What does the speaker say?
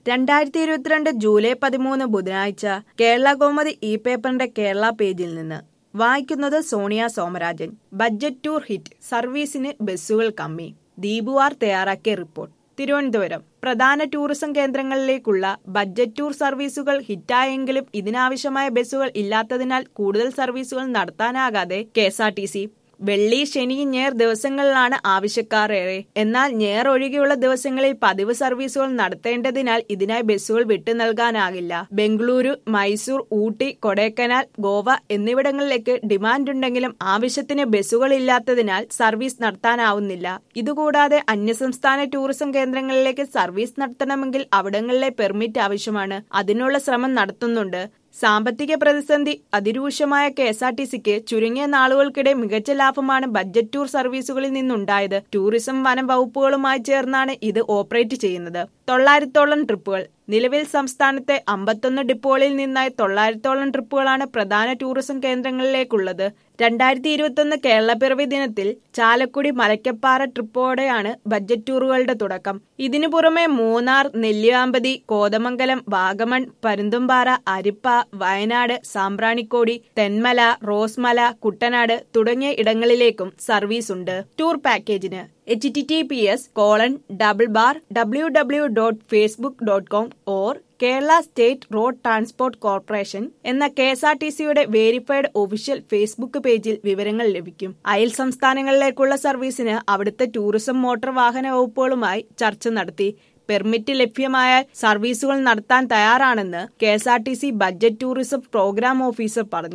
രണ്ടായിരത്തി ഇരുപത്തിരണ്ട് ജൂലൈ പതിമൂന്ന് ബുധനാഴ്ച കേരള കൗമുദി ഇ പേപ്പറിന്റെ കേരള പേജിൽ നിന്ന് വായിക്കുന്നത് Sonia Somarajan budget tour hit സർവീസിന് ബസ്സുകൾ കമ്മി ദീപുവാർ തയ്യാറാക്കിയ റിപ്പോർട്ട് തിരുവനന്തപുരം പ്രധാന ടൂറിസം കേന്ദ്രങ്ങളിലേക്കുള്ള ബഡ്ജറ്റ് ടൂർ സർവീസുകൾ ഹിറ്റായെങ്കിലും ഇതിനാവശ്യമായ ബസ്സുകൾ ഇല്ലാത്തതിനാൽ കൂടുതൽ സർവീസുകൾ നടത്താനാകാതെ K S R T C വെള്ളി ശനി ഞായർ ദിവസങ്ങളിലാണ് ആവശ്യക്കാർ ഏറെ എന്നാൽ ഞായർ ഒഴികെയുള്ള ദിവസങ്ങളിൽ പതിവ് സർവീസുകൾ നടത്തേണ്ടതിനാൽ ഇതിനായി ബസ്സുകൾ വിട്ടു നൽകാനാകില്ല ബംഗളൂരു മൈസൂർ ഊട്ടി കൊടൈക്കനാൽ ഗോവ എന്നിവിടങ്ങളിലേക്ക് ഡിമാൻഡ് ഉണ്ടെങ്കിലും ആവശ്യത്തിന് ബസ്സുകൾ ഇല്ലാത്തതിനാൽ സർവീസ് നടത്താനാവുന്നില്ല ഇതുകൂടാതെ അന്യസംസ്ഥാന ടൂറിസം കേന്ദ്രങ്ങളിലേക്ക് സർവീസ് നടത്തണമെങ്കിൽ അവിടങ്ങളിലെ പെർമിറ്റ് ആവശ്യമാണ് അതിനുള്ള ശ്രമം നടത്തുന്നുണ്ട് സാമ്പത്തിക പ്രതിസന്ധി അതിരൂക്ഷമായ കെ എസ് ആർ ടി സിക്ക് ചുരുങ്ങിയ നാളുകൾക്കിടെ മികച്ച ലാഭമാണ് ബഡ്ജറ്റ് ടൂർ സർവീസുകളിൽ നിന്നുണ്ടായത് ടൂറിസം വനം വകുപ്പുകളുമായി ചേർന്നാണ് ഇത് ഓപ്പറേറ്റ് ചെയ്യുന്നത് തൊള്ളായിരത്തോളം ട്രിപ്പുകൾ നിലവിൽ സംസ്ഥാനത്തെ അമ്പത്തൊന്ന് ഡിപ്പോകളിൽ നിന്നായി തൊള്ളായിരത്തോളം ട്രിപ്പുകളാണ് പ്രധാന ടൂറിസം കേന്ദ്രങ്ങളിലേക്കുള്ളത് രണ്ടായിരത്തി ഇരുപത്തൊന്ന് കേരളപ്പിറവി ദിനത്തിൽ ചാലക്കുടി മലക്കപ്പാറ ട്രിപ്പോടെയാണ് ബഡ്ജറ്റ് ടൂറുകളുടെ തുടക്കം ഇതിനു പുറമെ മൂന്നാർ നെല്ലിയാമ്പതി കോതമംഗലം വാഗമൺ പരുന്തുംപാറ അരിപ്പ വയനാട് സാമ്പ്രാണിക്കോടി തെന്മല റോസ്മല കുട്ടനാട് തുടങ്ങിയ ഇടങ്ങളിലേക്കും സർവീസ് ഉണ്ട് ടൂർ പാക്കേജിന് H T T P S colon double bar W W dot Facebook dot com or Kerala state road transport corporation എന്ന കെ എസ് ആർ ടി സിയുടെ വേരിഫൈഡ് ഒഫീഷ്യൽ ഫേസ്ബുക്ക് പേജിൽ വിവരങ്ങൾ ലഭിക്കും അയൽ സംസ്ഥാനങ്ങളിലേക്കുള്ള സർവീസിന് അവിടുത്തെ ടൂറിസം മോട്ടോർ വാഹന വകുപ്പുകളുമായി ചർച്ച നടത്തി പെർമിറ്റ് ലഭ്യമായാൽ സർവീസുകൾ നടത്താൻ തയ്യാറാണെന്ന് K S R T C budget tourism program officer പറഞ്ഞു